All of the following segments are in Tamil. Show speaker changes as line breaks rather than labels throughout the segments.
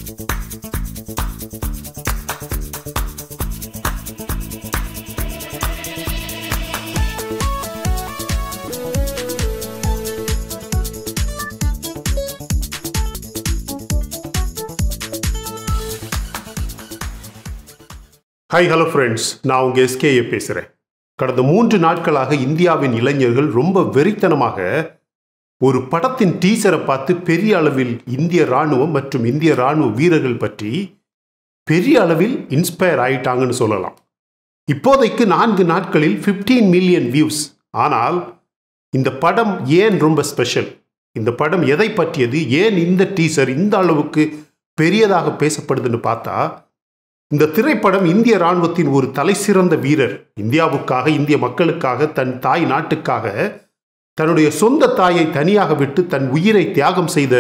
ஹாய் ஹலோ ஃப்ரெண்ட்ஸ் நான் உங்கள் எஸ்கேஏ பேசுகிறேன் கடந்த மூன்று நாட்களாக இந்தியாவின் இளைஞர்கள் ரொம்ப வெறித்தனமாக ஒரு படத்தின் டீசரை பார்த்து பெரிய அளவில் இந்திய ராணுவம் மற்றும் இந்திய ராணுவ வீரர்கள் பற்றி பெரிய அளவில் இன்ஸ்பயர் ஆயிட்டாங்கன்னு சொல்லலாம் இப்போதைக்கு நான்கு நாட்களில் 15 மில்லியன் வியூஸ் ஆனால் இந்த படம் ஏன் ரொம்ப ஸ்பெஷல் இந்த படம் எதை பற்றியது ஏன் இந்த டீசர் இந்த அளவுக்கு பெரியதாக பேசப்படுதுன்னு பார்த்தா இந்த திரைப்படம் இந்திய ராணுவத்தின் ஒரு தலைசிறந்த வீரர் இந்தியாவுக்காக இந்திய மக்களுக்காக தன் தாய் நாட்டுக்காக தன்னுடைய சொந்த தாயை தனியாக விட்டு தன் உயிரை தியாகம் செய்த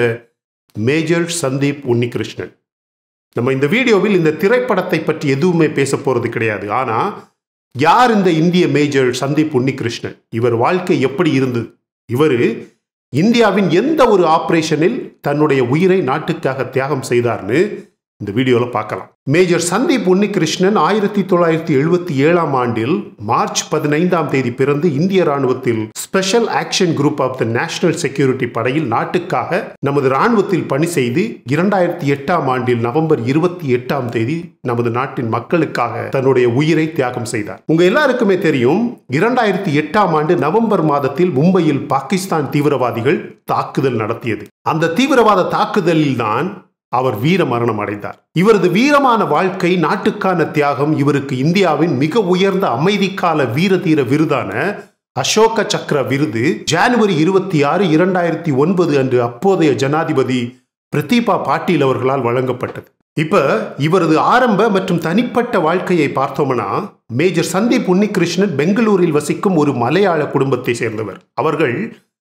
மேஜர் சந்தீப் உன்னிகிருஷ்ணன் நம்ம இந்த வீடியோவில் இந்த திரைப்படத்தை பற்றி எதுவுமே பேச போறது கிடையாது ஆனா யார் இந்த இந்திய மேஜர் சந்தீப் உன்னிகிருஷ்ணன் இவர் வாழ்க்கை எப்படி இருந்தது இவர் இந்தியாவின் எந்த ஒரு ஆபரேஷனில் தன்னுடைய உயிரை நாட்டுக்காக தியாகம் செய்தார்னு இந்த வீடியோவில் பார்க்கலாம் மேஜர் சந்தீப் உன்னிகிருஷ்ணன் ஆயிரத்தி தொள்ளாயிரத்தி எழுபத்தி ஏழாம் ஆண்டில் மார்ச் பதினைந்தாம் தேதி பிறந்து இந்திய ராணுவத்தில் special action group of the national security படையில் நாட்டுக்காக நமது ராணுவத்தில் பணி செய்து இரண்டாயிரத்தி எட்டாம் ஆண்டில் நவம்பர் இருபத்தி எட்டாம் தேதி நமது நாட்டின் மக்களுக்காக தன்னுடைய உயிரை தியாகம் செய்தார் உங்க எல்லாருக்குமே தெரியும் இரண்டாயிரத்தி எட்டாம் ஆண்டு நவம்பர் மாதத்தில் மும்பையில் பாகிஸ்தான் தீவிரவாதிகள் தாக்குதல் நடத்தியது அந்த தீவிரவாத தாக்குதலில் தான் அவர் வீர மரணம் அடைந்தார் இவரது வீரமான வாழ்க்கை நாட்டுக்கான தியாகம் இவருக்கு இந்தியாவின் மிக உயர்ந்த அமைதிக்கால வீர தீர விருதான அசோக சக்கர விருது ஜனவரி இருபத்தி ஆறு இரண்டாயிரத்தி ஒன்பது அன்று அப்போதைய ஜனாதிபதி பிரதீபா பாட்டீல் அவர்களால் வழங்கப்பட்டது இப்ப இவரது ஆரம்ப மற்றும் தனிப்பட்ட வாழ்க்கையை பார்த்தோம்னா மேஜர் சந்தீப் உன்னிகிருஷ்ணன் பெங்களூரில் வசிக்கும் ஒரு மலையாள குடும்பத்தை சேர்ந்தவர் அவர்கள்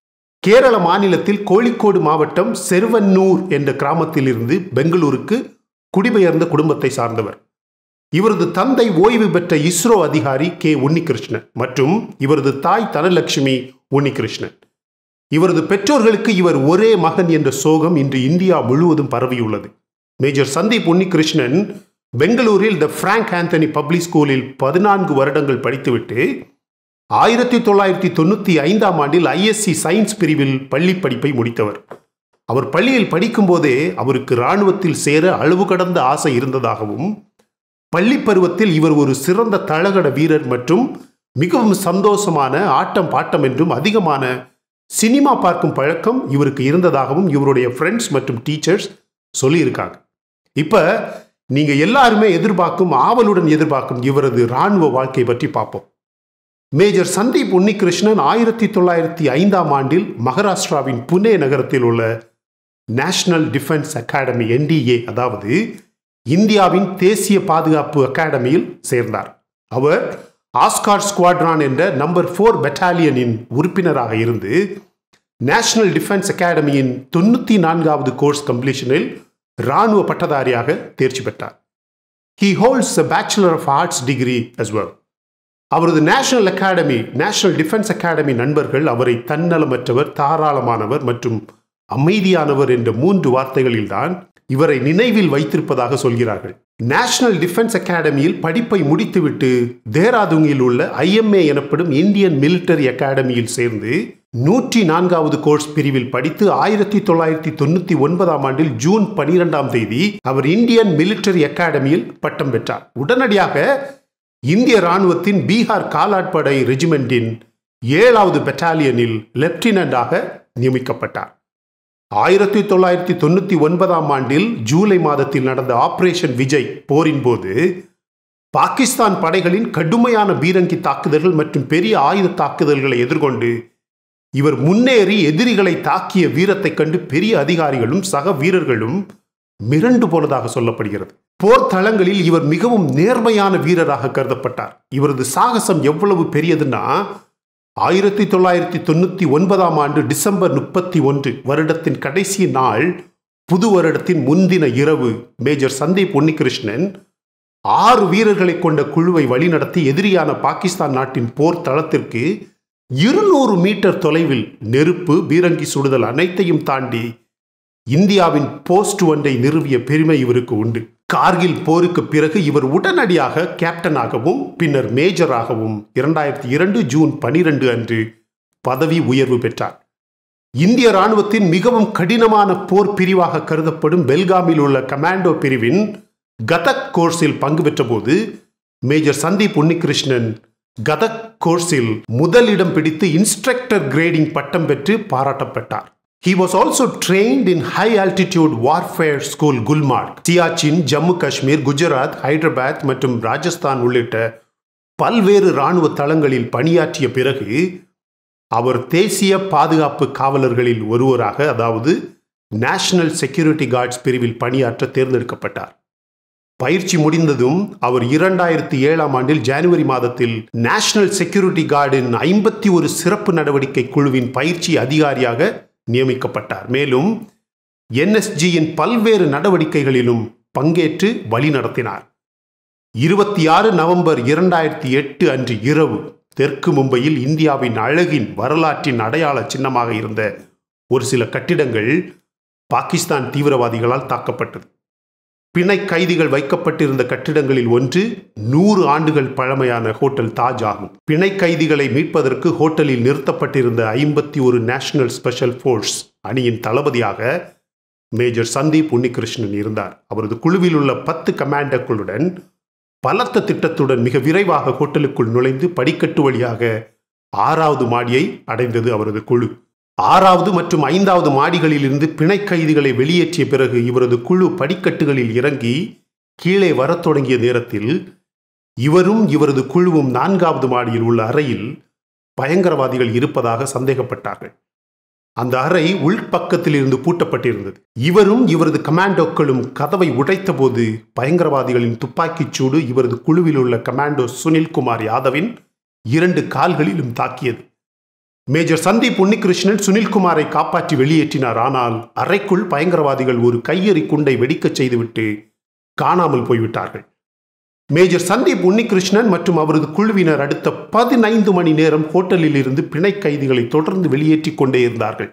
கேரள மாநிலத்தில் கோழிக்கோடு மாவட்டம் செருவன்னூர் என்ற கிராமத்தில் இருந்து பெங்களூருக்கு குடிபெயர்ந்த குடும்பத்தை சார்ந்தவர் இவரது தந்தை ஓய்வு பெற்ற இஸ்ரோ அதிகாரி கே உன்னிகிருஷ்ணன் மற்றும் இவரது தாய் தனலட்சுமி உன்னிகிருஷ்ணன் இவரது பெற்றோர்களுக்கு இவர் ஒரே மகன் என்ற சோகம் இன்று இந்தியா முழுவதும் பரவியுள்ளது மேஜர் சந்தீப் உன்னிகிருஷ்ணன் பெங்களூரில் த பிராங்க் ஆந்தனி பப்ளிக் ஸ்கூலில் பதினான்கு வருடங்கள் படித்துவிட்டு ஆயிரத்தி தொள்ளாயிரத்தி தொண்ணூற்றி ஐந்தாம் ஆண்டில் ஐஎஸ்சி சயின்ஸ் பிரிவில் பள்ளி படிப்பை முடித்தவர் அவர் பள்ளியில் படிக்கும்போதே அவருக்கு இராணுவத்தில் சேர அளவு கடந்த ஆசை இருந்ததாகவும் பள்ளி பருவத்தில் இவர் ஒரு சிறந்த தளகட வீரர் மற்றும் மிகவும் சந்தோஷமான ஆட்டம் பாட்டம் என்றும் அதிகமான சினிமா பார்க்கும் பழக்கம் இவருக்கு இருந்ததாகவும் இவருடைய ஃப்ரெண்ட்ஸ் மற்றும் டீச்சர்ஸ் சொல்லியிருக்காங்க இப்போ நீங்கள் எல்லாருமே எதிர்பார்க்கும் ஆவலுடன் எதிர்பார்க்கும் இவரது இராணுவ வாழ்க்கை பற்றி பார்ப்போம் மேஜர் சந்தீப் உன்னிகிருஷ்ணன் ஆயிரத்தி தொள்ளாயிரத்தி ஐந்தாம் ஆண்டில் மகாராஷ்டிராவின் புனே நகரத்தில் உள்ள நேஷனல் டிஃபென்ஸ் அகாடமி என்டிஏ அதாவது இந்தியாவின் தேசிய பாதுகாப்பு அகாடமியில் சேர்ந்தார் அவர் ஆஸ்கார் ஸ்குவாட்ரான் என்ற நம்பர் ஃபோர் பெட்டாலியனின் உறுப்பினராக இருந்து நேஷனல் டிஃபென்ஸ் அகாடமியின் தொண்ணூற்றி நான்காவது கோர்ஸ் கம்ப்ளீஷனில் இராணுவ பட்டதாரியாக தேர்ச்சி பெற்றார் he holds a bachelor of arts degree as well அவரது national academy national defence academy நண்பர்கள் அவரை தன்னலமற்றவர் தாராளமானவர் மற்றும் அமைதியானவர் என்ற மூன்று வார்த்தைகளில்தான் இவரை நினைவில் வைத்திருப்பதாக சொல்கிறார்கள் நேஷனல் டிஃபென்ஸ் அகாடமியில் படிப்பை முடித்துவிட்டு தேராதுங்கில் உள்ள ஐஎம்ஏ எனப்படும் இந்தியன் மிலிட்டரி அகாடமியில் சேர்ந்து நூற்றி நான்காவது கோர்ஸ் பிரிவில் படித்து ஆயிரத்தி தொள்ளாயிரத்தி தொண்ணூத்தி ஒன்பதாம் ஆண்டில் ஜூன் பனிரெண்டாம் தேதி அவர் இந்தியன் மிலிட்டரி அகாடமியில் பட்டம் பெற்றார் உடனடியாக இந்திய ராணுவத்தின் பீகார் காலாட்படை ரெஜிமெண்டின் ஏழாவது பெட்டாலியனில் லெப்டினண்டாக நியமிக்கப்பட்டார் ஆயிரத்தி தொள்ளாயிரத்தி தொண்ணூற்றி ஒன்பதாம் ஆண்டில் ஜூலை மாதத்தில் நடந்த ஆபரேஷன் விஜய் போரின் போது பாகிஸ்தான் படைகளின் கடுமையான பீரங்கி தாக்குதல்கள் மற்றும் பெரிய ஆயுத தாக்குதல்களை எதிர்கொண்டு இவர் முன்னேறி எதிரிகளை தாக்கிய வீரத்தை கண்டு பெரிய அதிகாரிகளும் சக வீரர்களும் மிரண்டு போனதாக சொல்லப்படுகிறது போர் தளங்களில் இவர் மிகவும் நேர்மையான வீரராக கருதப்பட்டார் இவரது சாகசம் எவ்வளவு பெரியதுன்னா ஆயிரத்தி தொள்ளாயிரத்தி தொண்ணூற்றி ஒன்பதாம் ஆண்டு டிசம்பர் முப்பத்தி ஒன்று வருடத்தின் கடைசி நாள் புது வருடத்தின் முன்தின இரவு மேஜர் சந்தீப் உன்னிகிருஷ்ணன் ஆறு வீரர்களை கொண்ட குழுவை வழிநடத்தி எதிரியான பாகிஸ்தான் நாட்டின் போர் தளத்திற்கு இருநூறு மீட்டர் தொலைவில் நெருப்பு பீரங்கி சுடுதல் அனைத்தையும் தாண்டி இந்தியாவின் போஸ்ட் ஒன்றை நிறுவிய பெருமை இவருக்கு உண்டு கார்கில் போருக்கு பிறகு இவர் உடனடியாக கேப்டனாகவும் பின்னர் மேஜராகவும் இரண்டாயிரத்தி இரண்டு ஜூன் பனிரெண்டு அன்று பதவி உயர்வு பெற்றார் இந்திய ராணுவத்தின் மிகவும் கடினமான போர் பிரிவாக கருதப்படும் பெல்காமில் உள்ள கமாண்டோ பிரிவின் கதக் கோர்ஸில் பங்கு பெற்றபோது மேஜர் சந்தீப் உன்னிகிருஷ்ணன் கதக் கோர்ஸில் முதலிடம் பிடித்து இன்ஸ்ட்ரக்டர் கிரேடிங் பட்டம் பெற்று பாராட்டப்பட்டார் He was also trained in high altitude warfare school Gulmarg Siachen Jammu Kashmir Gujarat Hyderabad மற்றும் ராஜஸ்தான் உள்ளிட்ட பல்வேறு இராணுவ தளங்களில் பணியாற்றிய பிறகு அவர் தேசிய பாதுகாப்பு காவலர்களில் ஒருவராக அதாவது நேஷனல் செக்யூரிட்டி கார்ட்ஸ் பிரிவில் பணியாற்ற தேர்ந்தெடுக்கப்பட்டார் பயிற்சி முடிந்ததும் அவர் இரண்டாயிரத்தி ஏழாம் ஆண்டில் ஜனவரி மாதத்தில் நேஷனல் செக்யூரிட்டி கார்டின் ஐம்பத்தி ஒரு சிறப்பு நடவடிக்கை குழுவின் பயிற்சி அதிகாரியாக நியமிக்கப்பட்டார் மேலும் என்எஸ்ஜியின் பல்வேறு நடவடிக்கைகளிலும் பங்கேற்று வழி நடத்தினார் இருபத்தி ஆறு நவம்பர் இரண்டாயிரத்தி எட்டு அன்று இரவு தெற்கு மும்பையில் இந்தியாவின் அழகின் வரலாற்றின் அடையாள சின்னமாக இருந்த ஒரு சில கட்டிடங்கள் பாகிஸ்தான் தீவிரவாதிகளால் தாக்கப்பட்டது பிணை கைதிகள் வைக்கப்பட்டிருந்த கட்டிடங்களில் ஒன்று நூறு ஆண்டுகள் பழமையான ஹோட்டல் தாஜ் ஆகும் பிணை கைதிகளை மீட்பதற்கு ஹோட்டலில் நிறுத்தப்பட்டிருந்த ஐம்பத்தி ஒரு நேஷனல் ஸ்பெஷல் ஃபோர்ஸ் அணியின் தளபதியாக மேஜர் சந்தீப் உன்னிகிருஷ்ணன் இருந்தார் அவரது குழுவில் உள்ள பத்து கமாண்டர்களுடன் பலத்த திட்டத்துடன் மிக விரைவாக ஹோட்டலுக்குள் நுழைந்து படிக்கட்டு வழியாக ஆறாவது மாடியை அடைந்தது அவரது குழு ஆறாவது மற்றும் ஐந்தாவது மாடிகளில் இருந்து பிணை கைதிகளை வெளியேற்றிய பிறகு இவரது குழு படிக்கட்டுகளில் இறங்கி கீழே வரத் தொடங்கிய நேரத்தில் இவரும் இவரது குழுவும் நான்காவது மாடியில் உள்ள அறையில் பயங்கரவாதிகள் இருப்பதாக சந்தேகப்பட்டார்கள் அந்த அறை உள்பக்கத்தில் இருந்து பூட்டப்பட்டிருந்தது இவரும் இவரது கமாண்டோக்களும் கதவை உடைத்தபோது பயங்கரவாதிகளின் துப்பாக்கிச் சூடு இவரது குழுவில் உள்ள கமாண்டோ சுனில்குமார் யாதவின் இரண்டு கால்களிலும் தாக்கியது மேஜர் சந்தீப் உன்னிகிருஷ்ணன் சுனில்குமாரை காப்பாற்றி வெளியேற்றினார் ஆனால் அறைக்குள் பயங்கரவாதிகள் ஒரு கையெறி குண்டை வெடிக்கச் செய்துவிட்டு காணாமல் போய்விட்டார்கள் மேஜர் சந்தீப் உன்னிகிருஷ்ணன் மற்றும் அவரது குழுவினர் அடுத்த பதினைந்து மணி நேரம் ஹோட்டலில் இருந்து பிணை கைதிகளை தொடர்ந்து வெளியேற்றிக் கொண்டே இருந்தார்கள்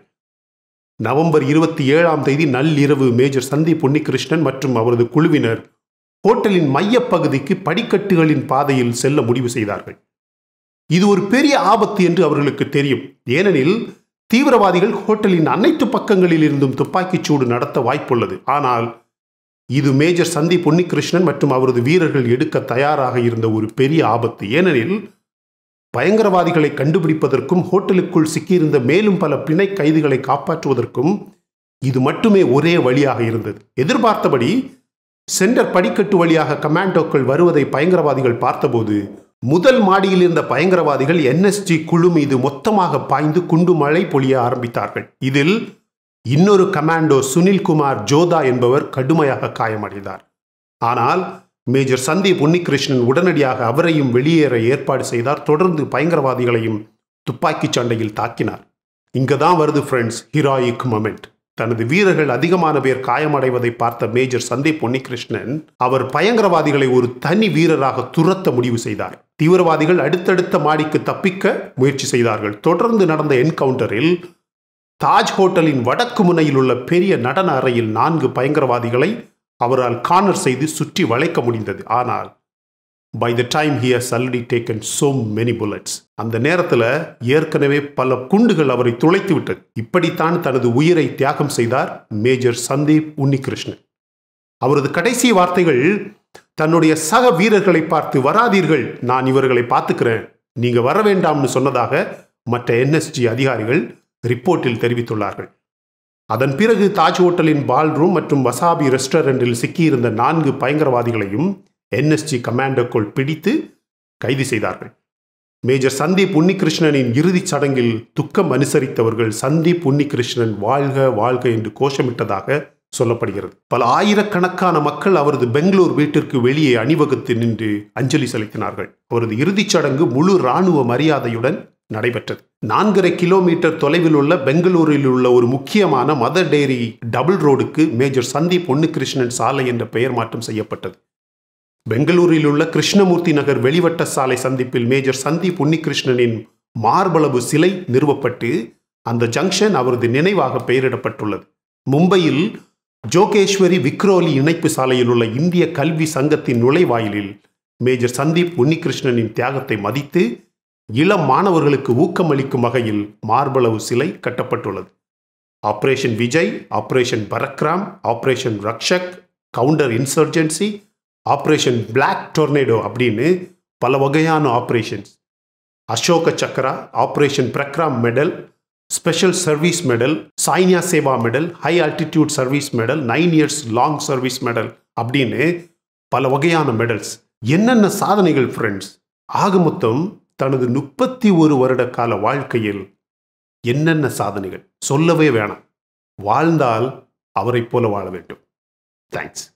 நவம்பர் இருபத்தி ஏழாம் தேதி நள்ளிரவு மேஜர் சந்தீப் உன்னிகிருஷ்ணன் மற்றும் அவரது குழுவினர் ஹோட்டலின் மையப்பகுதிக்கு படிக்கட்டுகளின் பாதையில் செல்ல முடிவு செய்தார்கள் இது ஒரு பெரிய ஆபத்து என்று அவர்களுக்கு தெரியும் ஏனெனில் தீவிரவாதிகள் ஹோட்டலின் அனைத்து பக்கங்களில் இருந்தும் துப்பாக்கிச் சூடு நடத்த வாய்ப்புள்ளது ஆனால் இது மேஜர் சந்தீப் உன்னிகிருஷ்ணன் மற்றும் அவரது வீரர்கள் எடுக்க தயாராக இருந்த ஒரு பெரிய ஆபத்து ஏனெனில் பயங்கரவாதிகளை கண்டுபிடிப்பதற்கும் ஹோட்டலுக்குள் சிக்கியிருந்த மேலும் பல பிணை கைதிகளை காப்பாற்றுவதற்கும் இது மட்டுமே ஒரே வழியாக இருந்தது எதிர்பார்த்தபடி சென்டர் படிக்கட்டு வழியாக கமாண்டோக்கள் வருவதை பயங்கரவாதிகள் பார்த்தபோது முதல் மாடியில் இருந்த பயங்கரவாதிகள் என்எஸ்ஜி குழு மீது மொத்தமாக பாய்ந்து குண்டு மழை பொழிய ஆரம்பித்தார்கள் இதில் இன்னொரு கமாண்டோ சுனில்குமார் ஜோதா என்பவர் கடுமையாக காயமடைந்தார் ஆனால் மேஜர் சந்தீப் உன்னிகிருஷ்ணன் உடனடியாக அவரையும் வெளியேற ஏற்பாடு செய்தார் தொடர்ந்து பயங்கரவாதிகளையும் துப்பாக்கிச் சண்டையில் தாக்கினார் இங்க தான் வருது ஃப்ரெண்ட்ஸ் ஹீரோயிக் மொமெண்ட் தனது வீரர்கள் அதிகமான பேர் காயமடைவதை பார்த்த மேஜர் சந்தீப் உன்னிகிருஷ்ணன் அவர் பயங்கரவாதிகளை ஒரு தனி வீரராக துரத்த முடிவு செய்தார் தீவிரவாதிகள் அடுத்தடுத்த மாடிக்கு தப்பிக்க முயற்சி செய்தார்கள் தொடர்ந்து நடந்த என்கவுண்டரில் தாஜ் ஹோட்டலின் வடக்கு முனையில் உள்ள பெரிய நடன அறையில் நான்கு பயங்கரவாதிகளை அவரால் கார்னர் செய்து சுற்றி வளைக்க முடிந்தது ஆனால் by the time he has already taken so many bullets அந்த நேரத்தில் ஏற்கனவே பல குண்டுகள் அவரை துளைத்து விட்டது இப்படித்தான் தனது உயிரை தியாகம் செய்தார் மேஜர் சந்தீப் உன்னிகிருஷ்ணன் அவரது கடைசி வார்த்தைகள் தன்னுடைய சக வீரர்களை பார்த்து வராதீர்கள் நான் இவர்களை பார்த்துக்கிறேன் நீங்க வர வேண்டாம்னு சொன்னதாக மற்ற என்எஸ்ஜி அதிகாரிகள் ரிப்போர்ட்டில் தெரிவித்துள்ளார்கள் அதன் பிறகு தாஜ் ஹோட்டலின் பால்ரூம் மற்றும் வசாபி ரெஸ்டாரண்டில் சிக்கியிருந்த நான்கு பயங்கரவாதிகளையும் என்எஸ்ஜி கமாண்டோக்கள் பிடித்து கைது செய்தார்கள் மேஜர் சந்தீப் உன்னிகிருஷ்ணனின் இறுதிச் சடங்கில் துக்கம் அனுசரித்தவர்கள் சந்தீப் உன்னிகிருஷ்ணன் வாழ்க வாழ்க என்று கோஷமிட்டதாக சொல்லப்படுகிறது பல ஆயிரக்கணக்கான மக்கள் அவரது பெங்களூர் வீட்டிற்கு வெளியே அணிவகுத்து நின்று அஞ்சலி செலுத்தினார்கள் அவரது இறுதிச் சடங்கு முழு இராணுவ மரியாதையுடன் நடைபெற்றது நான்கரை கிலோமீட்டர் தொலைவில் உள்ள பெங்களூரில் உள்ள ஒரு முக்கியமான மதர் டேரி டபுள் ரோடுக்கு மேஜர் சந்தீப் உன்னிகிருஷ்ணன் சாலை என்ற பெயர் மாற்றம் செய்யப்பட்டது பெங்களூரில் உள்ள கிருஷ்ணமூர்த்தி நகர் வெளிவட்ட சாலை சந்திப்பில் மேஜர் சந்தீப் உன்னிகிருஷ்ணனின் மார்பளவு சிலை நிறுவப்பட்டு அந்த ஜங்ஷன் அவரது நினைவாக பெயரிடப்பட்டுள்ளது மும்பையில் ஜோகேஸ்வரி விக்ரோலி இணைப்பு சாலையில் உள்ள இந்திய கல்வி சங்கத்தின் நுழைவாயிலில் மேஜர் சந்தீப் உன்னிகிருஷ்ணனின் தியாகத்தை மதித்து இளம் மாணவர்களுக்கு ஊக்கமளிக்கும் வகையில் மார்பளவு சிலை கட்டப்பட்டுள்ளது operation Vijay operation Parakram operation Rakshak counter insurgency operation black tornado அப்படின்னு பல வகையான operations Ashoka Chakra operation Parakram medal special service medal Sainya Seva medal high altitude service medal nine years long service medal அப்படின்னு பல வகையான மெடல்ஸ் என்னென்ன சாதனைகள் ஃப்ரெண்ட்ஸ் ஆக மொத்தம் தனது முப்பத்தி ஒரு வருட கால வாழ்க்கையில் என்னென்ன சாதனைகள் சொல்லவே வேணாம் வாழ்ந்தால் அவரைப் போல வாழ வேண்டும் தேங்க்ஸ்